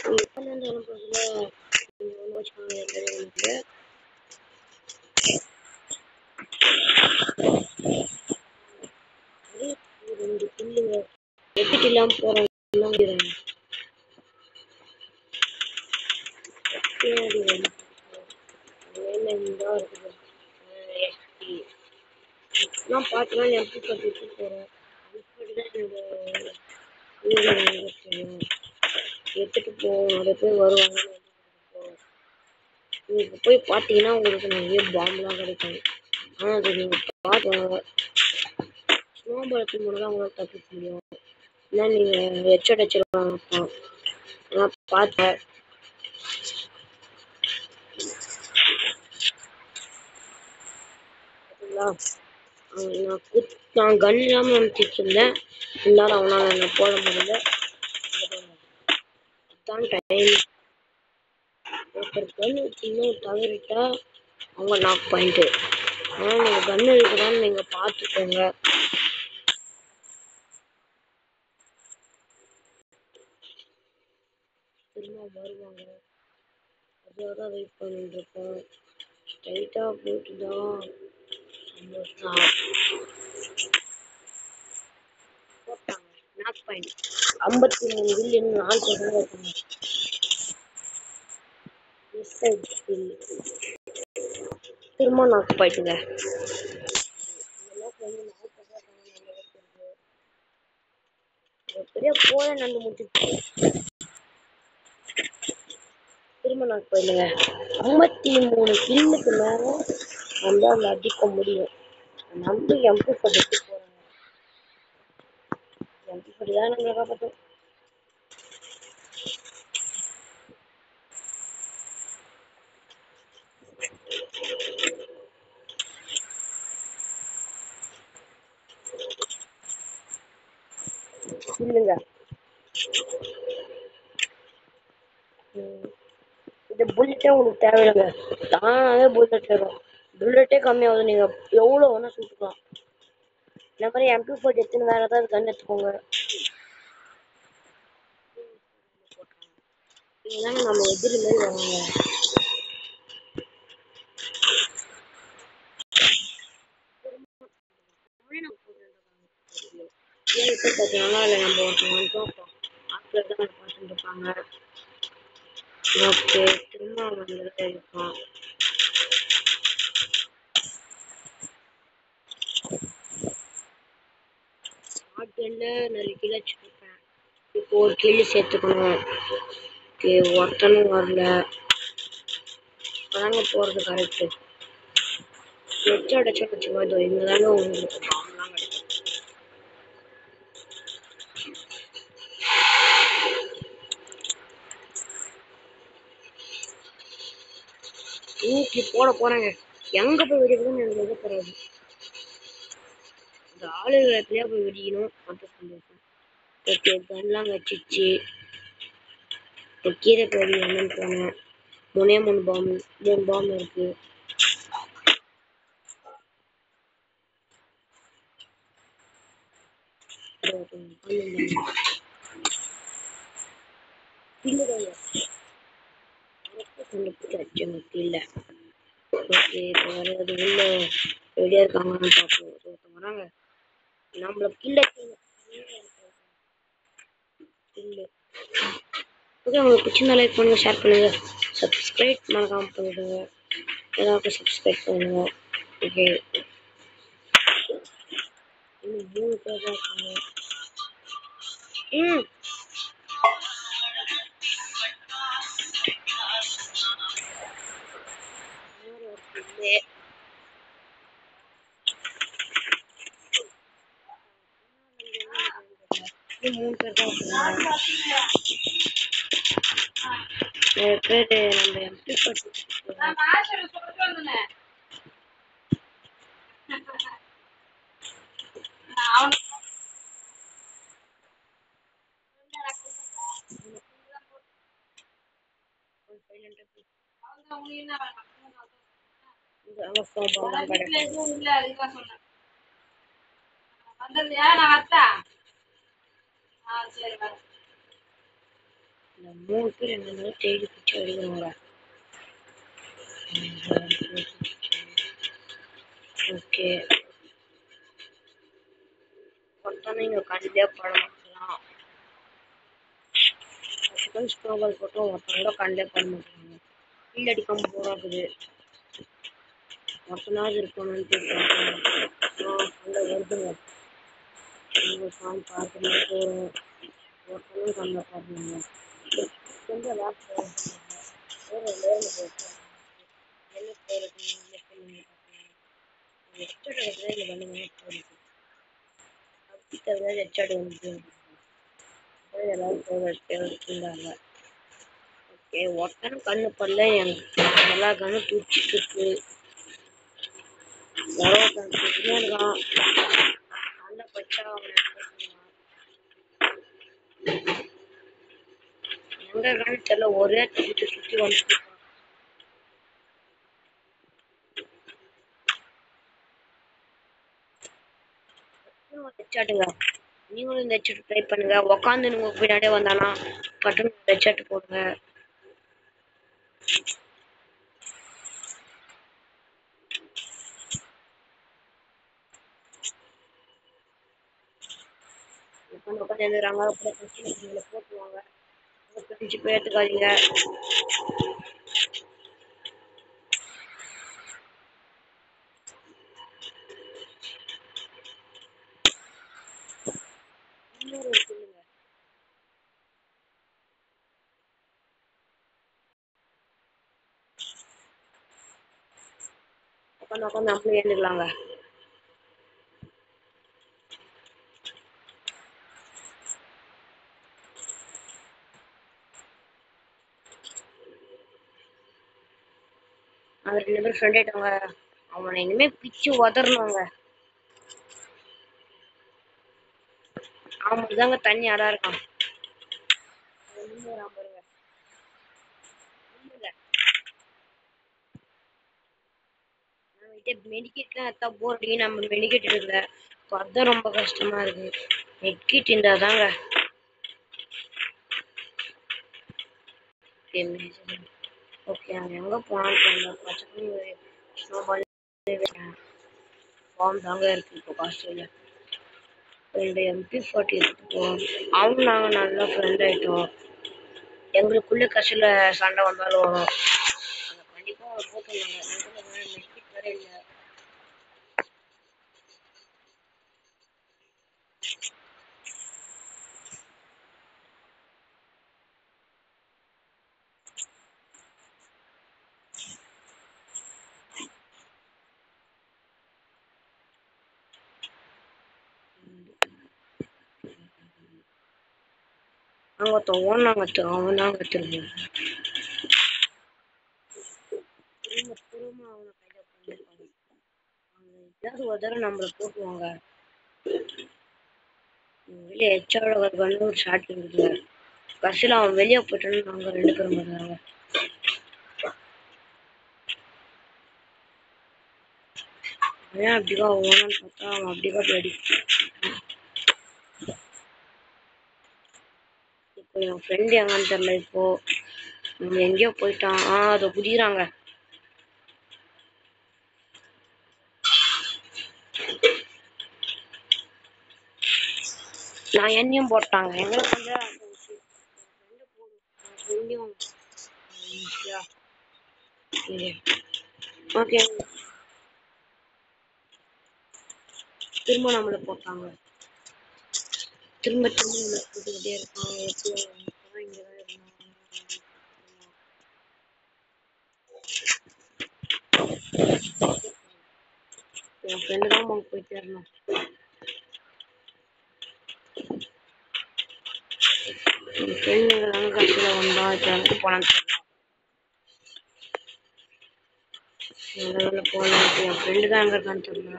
இப்போலேருந்து அனுப்புறதுல நீங்கள் ஒன்று வச்சுக்கோங்க எனக்கு ரெண்டு பில்லுங்க எப்பிட்டு இல்லாமல் போகிறாங்க முடியறாங்க பின்னாடி வந்து வேலைந்தான் இருக்குது எஸ்பி நான் பார்த்துனா எம்பி கட்டிட்டு போகிறேன் இப்படி தான் என்னோட வீடு தெரியும் எடுத்துகிட்டு போவோம் நிறைய பேர் வருவாங்க நீங்கள் போய் பார்த்தீங்கன்னா உங்களுக்கு நிறைய பாம்புலாம் கிடைக்கும் ஆனால் அது நீங்கள் பார்த்து ஸ்னோ பாலத்தின் மூலம் தான் உங்களால் தப்பிக்க முடியும் இல்லை நீங்கள் ஹெட்ஷாட் அடிச்சிருவாங்க அப்புறம் நான் பார்த்தேன் பார்த்தீங்களா அவன் நான் குத் நான் கன் இல்லாமல் நினச்சிட்டு இருந்தேன் இருந்தாலும் அவனால் என்னை போட முடியல அதுதான் டைம் ஒருத்தர் கன் வச்சுன்னு தவறிட்டா அவங்க நாக் பாயிண்ட்டு ஆனால் நீங்கள் கன் இருக்குதான்னு நீங்கள் பார்த்துக்கோங்க திரும்ப வருவாங்க அதோட வெயிட் பண்ணிட்டு இருக்கோம் ஸ்ட்ரைட்டாக போயிட்டு தான் சந்தோஷம் போட்டாங்க நாக் பாயிண்ட் ஐம்பத்தி மூணு வில் இன்னும் நாலு பசங்க இருக்காங்க மிஸ் ஆயிடுச்சு வில் திரும்ப நாக் பாயிட்டுங்க இந்த மேட்ச் வந்து நாலு பசங்க இருக்காங்க நல்ல இருக்கு ஒரு பெரிய போரை நடந்து முடிச்சிருச்சு திரும்ப நாக் பாயிட்டுங்க ஐம்பத்தி மூணு கில்லுக்கு மேலே நம்மளால அடிக்க முடியும் நம்பி எம்பி பட்டு போறாங்க எம்பி பட்டு தான் நம்மளை காப்பாற்றும் இல்லைங்க ம். இந்த புல்லட்டே உங்களுக்கு தேவையில்லைங்க தானாகவே புல்லட் வரும் புல்லட்டே கம்மியாகுது நீங்கள் எவ்வளோ வேணால் சுட்டுக்கலாம் இந்த மாதிரி எம்பி ஃபோர்ட் எத்தனை வேறு ஏதாவது கன் எடுத்துக்கோங்க இதெல்லாம் நம்ம எதிரி மாதிரி வராங்க ஏழு பேர் பார்த்தீங்கன்னா இல்லை நம்ம ஒருத்தவங்க வந்துட்டோம் ஆட்கள் தான் பார்த்துட்டு இருப்பாங்க ஓகே திரும்ப வந்துட்டே இருப்பான் ஆட்டில் நிறைய கிலோ வச்சுருப்பேன் இப்போ ஒரு கிலோ சேர்த்துக்கணும் ஓகே ஒருத்தனும் வரல இப்போதாங்க போகிறது கரெக்டு வச்சு அடைச்சா வச்சு வருது இங்கே தாங்க உங்களுக்கு பாம்பெலாம் கிடைக்கும் ஊக்கி போட போறாங்க எங்க போய் வெடிக்கணும்னு எனக்கு எது தெரியாது இந்த ஆளுகளை எப்படியா போய் வெடிக்கணும் மட்டும் சந்தோஷம் ஓகே கன்லாம் வச்சிச்சு இப்போ கீரை கறி என்னன்னு போனேன் மூணே மூணு பாம்பு மூணு பாம்பு இருக்கு இல்லை ஓகே இப்போ வர்றது உள்ள ரெடியாக இருக்காங்கன்னு பார்ப்போம் ஒருத்தவங்க வராங்க நம்மள கில்ல கில்லு ஓகே உங்களுக்கு பிடிச்சிருந்தா லைக் பண்ணுங்க ஷேர் பண்ணுங்க சப்ஸ்கிரைப் மறக்காம பண்ணிடுங்க எல்லாருக்கும் சப்ஸ்கிரைப் பண்ணுங்க ஓகே இன்னும் மூணு பேர் தான் இருக்காங்க ம் இன்னொரு ஒரு கில்லு இன்னும் மூணு பேர் தான் இருக்காங்க நிறைய பேர் நம்ம எம்பி பட்டு இந்த அவஸ்தா பாம்பு கிடைக்கும் இந்த மூணு பேர் என்ன தேடி பிடிச்சி அடிக்கிறாங்க ஓகே ஒருத்தனை இங்க கண்டிப்பா பட மாட்டலாம் செகண்ட் ஸ்னோபால் போட்டும் ஒருத்தவங்க கண்டே பண்ண மாட்டாங்க ஃபீல்ட் அடிக்காம போராக்குது ஒருத்தனாவது இருக்கணும்னு கேட்குறாங்க சண்டை வருதுங்க உங்க சாங் பார்க்கணும் போகிறோம் ஒருத்தனும் சண்டை பார்க்கணுங்க கொஞ்சம் லாஸ்ட் ஒரு லேர்னு போயிட்டு என்ன போகிறது என்ன பண்ணுங்க எக்ஸ்ட்ரா கிடைக்கிறது இந்த பண்ணுங்க போகிறது அப்படி தவிர எச்சாடு வந்து எல்லாரும் போகிறாங்க ஓகே ஒருத்தனும் கண்ணு படல எனக்கு எல்லா கண்ணும் தூச்சிட்டு இருக்கு யாரோ ஒருத்தன் சுத்தினே இருக்கான் சண்டை பச்சா அவனை அடிச்சிருக்கான். எங்க இருக்கான்னு தெரியல ஒரே சுத்தி சுத்தி வந்துட்டு இருக்கான் ஹெச்சாட்டுங்க நீங்களும் இந்த ஹெட்செட் ட்ரை பண்ணுங்க உக்காந்து உங்க பின்னாடியே வந்தானா பட்டன் ஹெட்செட் போடுங்க உட்காந்து உட்காந்து எழுதுறாங்க அப்புறம் பிரச்சனை போட்டுருவாங்க பிரிஞ்சு போய் எடுத்துக்காதீங்க இன்னொரு ஒரு சொல்லுங்க உட்காந்து உட்காந்து நம்மளும் எழுந்துக்கலாங்க அந்த ரெண்டு பேரும் ஃப்ரெண்ட் ஆயிட்டாங்க அவனை இனிமே பிச்சு உதறணுங்க அவன் தாங்க தண்ணி அடா இருக்கான் ஒண்ணுமே வராம பாருங்க. ஒண்ணுமில்ல. நம்மகிட்ட மெடிக்கெட்லாம் எடுத்தா போர் அடிக்கும் நம்ம மெடிக்கெட் எடுக்கல இப்போ அதான் ரொம்ப கஷ்டமா இருக்கு மெட்கிட் இருந்தா தாங்க ஓகே அவன் எங்க போனான்னு தெரியல பச்சை ஸ்னோபால் ஃபார்ம் தாங்க இருக்கு இப்போ காஸ்ட்லியில் ரெண்டு எம்பி ஃபார்ட்டி எடுத்துப்போம் அவனும் நாங்கள் நல்லா ஃப்ரெண்ட் ஆயிட்டோம் எங்களுக்குள்ள கடைசியில் சண்டை வந்தாலும் வரும் அதை கண்டிப்பாக அவங்க போட்டுருந்தாங்க மெட்கிட் வேற இல்லை அங்கே ஒருத்தன் ஓடினாங்க அவன் தாங்க திரும்ப திரும்ப திரும்ப அவனை கையில் பண்ணிருப்பாங்க அவங்க எப்படியாவது ஒரு தடவை நம்மளை போட்டுருவாங்க வெளியே ஹெச்ஆரோட வந்து ஒரு ஷாட் இருக்குது கடைசியில் அவன் வெளியே போயிட்டான்னு நாங்கள் ரெண்டு பேரும் பண்ணுறாங்க ஏன் அப்படிக்கா ஓனான்னு பார்த்தா அவன் அப்படிக்கா போய் இப்போ என் ஃப்ரெண்டு எங்கன்னு தெரியல இப்போ அவன் எங்கேயோ போயிட்டான் ஆ அதை குதிக்கிறாங்க நான் என்னையும் போட்டாங்க எங்களுக்கு வந்து அந்த ஃப்ரெண்டு போடும் ஃப்ரெண்டையும் ஓகே திரும்ப நம்மளை போட்டாங்க திரும்ப திரும்ப நம்மளை போட்டுக்கிட்டே இருக்காங்க எப்படி இப்பதான் இங்கதான் இருந்தாங்க என் ஃப்ரெண்டு தான் அவங்க போய் தேடணும் என் ஃப்ரெண்டு தாங்க கடைசியில் வந்தா இப்போ எனக்கு போனான்னு தெரியல நல்ல வேலை போகல இப்போ என் ஃப்ரெண்டு தான் எங்க இருக்கான்னு தெரியல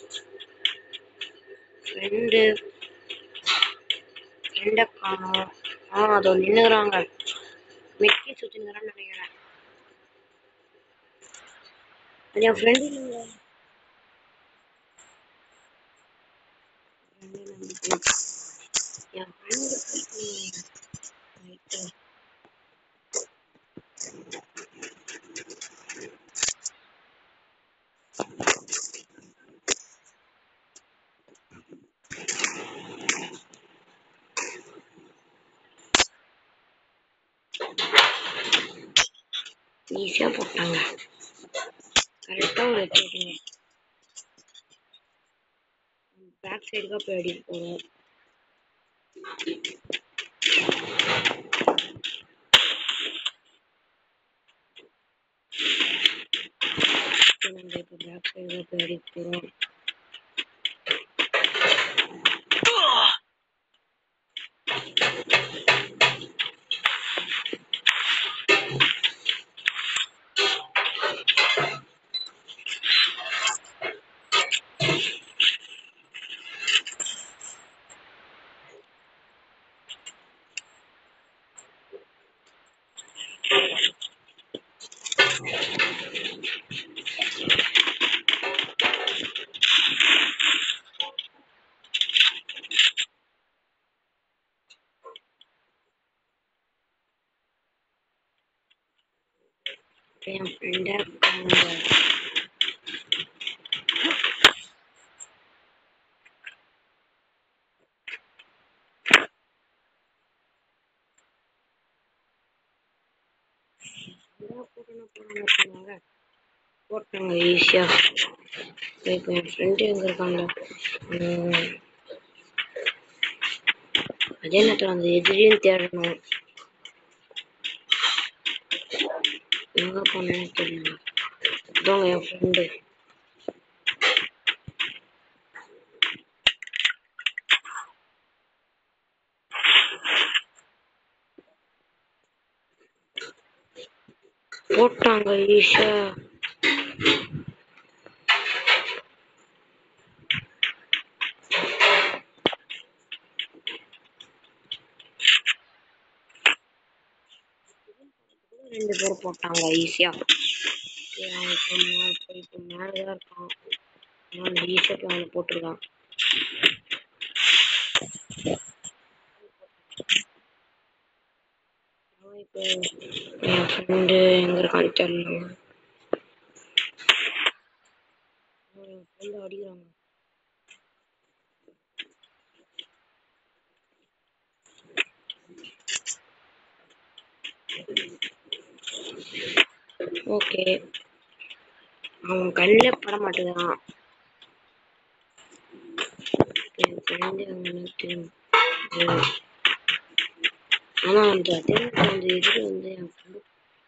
ஃப்ரெண்டு ஃப்ரெண்டை காணோம் ஆ அதோ நின்னுக்குறாங்க மெட்கி சுற்றினுங்கிறான்னு நினைக்கிறேன் அது என் ஃப்ரெண்டு இல்லைங்க என் ஃப்ரெண்டு ரைட்டு ஈஸியாக போட்டாங்க கரெக்டாக ஒரு வச்சுருக்கீங்க பேக் சைடுக்காக போய் அடிக்க போகிறோம் நம்ம இப்போ பேக் சைடுக்காக போய் அடிக்க போகிறோம் என் ஃப்ரெண்டை போட்டாங்க போட்டாங்க ஈஸியாக இப்போ என் ஃப்ரெண்டு எங்கே இருக்காங்க உம், அதே நேரத்தில் அந்த எதிரியும் தேடணும் எங்கே போனேன்னு தெரியல இதோங்க என் ஃப்ரெண்டு போட்டாங்க ஈஷா ரெண்டு பேர் போட்டாங்க ஈஸியா அவன் இப்போ மே- இப்போ இப்போ மேலதான் இருக்கான் அவன் ஈஸியா அவனை போட்டிருக்கான் அவன் இப்போ என் ஃப்ரெண்டு எங்க இருக்கான்னு தெரியல அவன் என் ஃப்ரெண்டு அடிக்கிறாங்க ஓகே அவன் கண்ணில் பட மாட்டேங்கிறான் என் ஃப்ரெண்டு அங்கே திரும்ப ஆனா அந்த அதே நேரத்துல அந்த எதிரி வந்து என் ஃப்ரெண்டு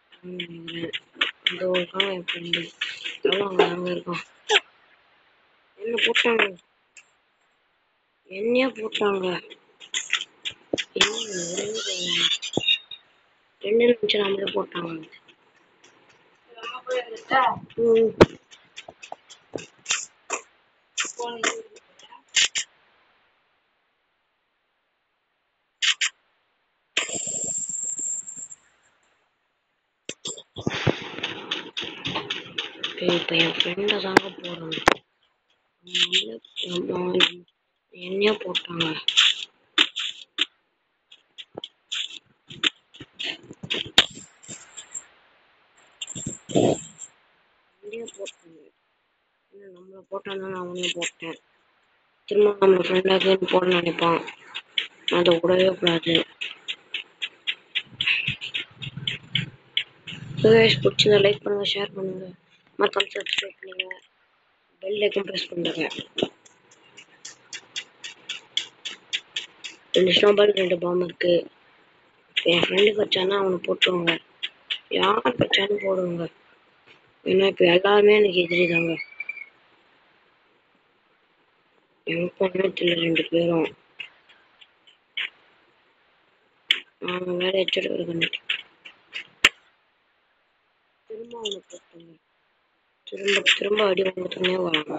அந்த ஒரு காலம் என் ஃப்ரெண்டு அதெல்லாம் அங்க அங்க இருக்கான் என்ன போட்டாங்க என்னைய போட்டாங்க என்ன ஒரே ஒரு- ரெண்டு நிமிஷம் நம்மளே போட்டாங்க ம். ஏய், இப்ப என் ஃப்ரெண்டை தாங்க போடுறாங்க நம்மளே நம்ம என்னைய போட்டாங்க என்னைய போட்டாங்க என்ன நம்மள போட்டான் நான் அவனையும் போட்டேன் திரும்ப நம்ம ஃப்ரெண்டாக போட நினைப்பான் அதை விடவே கூடாது கைஸ் பிடிச்சதை லைக் பண்ணுங்க ஷேர் பண்ணுங்க மறக்காம சப்ஸ்கிரைப் பண்ணுங்க பெல் ஐக்கன் ப்ரெஸ் பண்ணுங்க ரெண்டு ஸ்னோபால் ரெண்டு பாம் இருக்கு என் ஃப்ரெண்டு வச்சானா அவனை போட்டுருவாங்க யார் வச்சாலும் போடுவாங்க ஏன்னா இப்போ எல்லாருமே எனக்கு எதிரி தாங்க எங்க போனே தெரியல ரெண்டு பேரும் அவங்க வேற எச்சோட இருக்காங்க திரும்ப அவங்க போட்டாங்க திரும்ப திரும்ப அடி வாங்கத்துனே வராங்க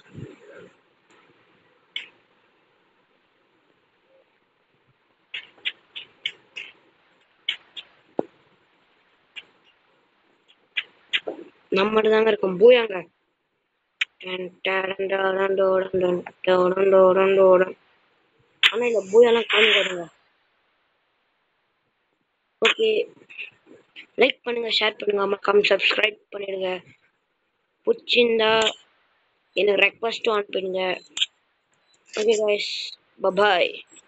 நம்மகிட்ட தாங்க இருக்கும் பூயாங்க டன் டடன் டடன் டோடன் டன் டோடன் டோடன் டோடன். ஆனா இந்த பூயெல்லாம் காமிக்காதுங்க ஓகே லைக் பண்ணுங்க ஷேர் பண்ணுங்க மறக்காம சப்ஸ்கிரைப் பண்ணிடுங்க பிடிச்சிருந்தா எனக்கு ரெக்வஸ்ட்டும் அனுப்பிடுங்க ஓகே காய்ஸ் பபாய்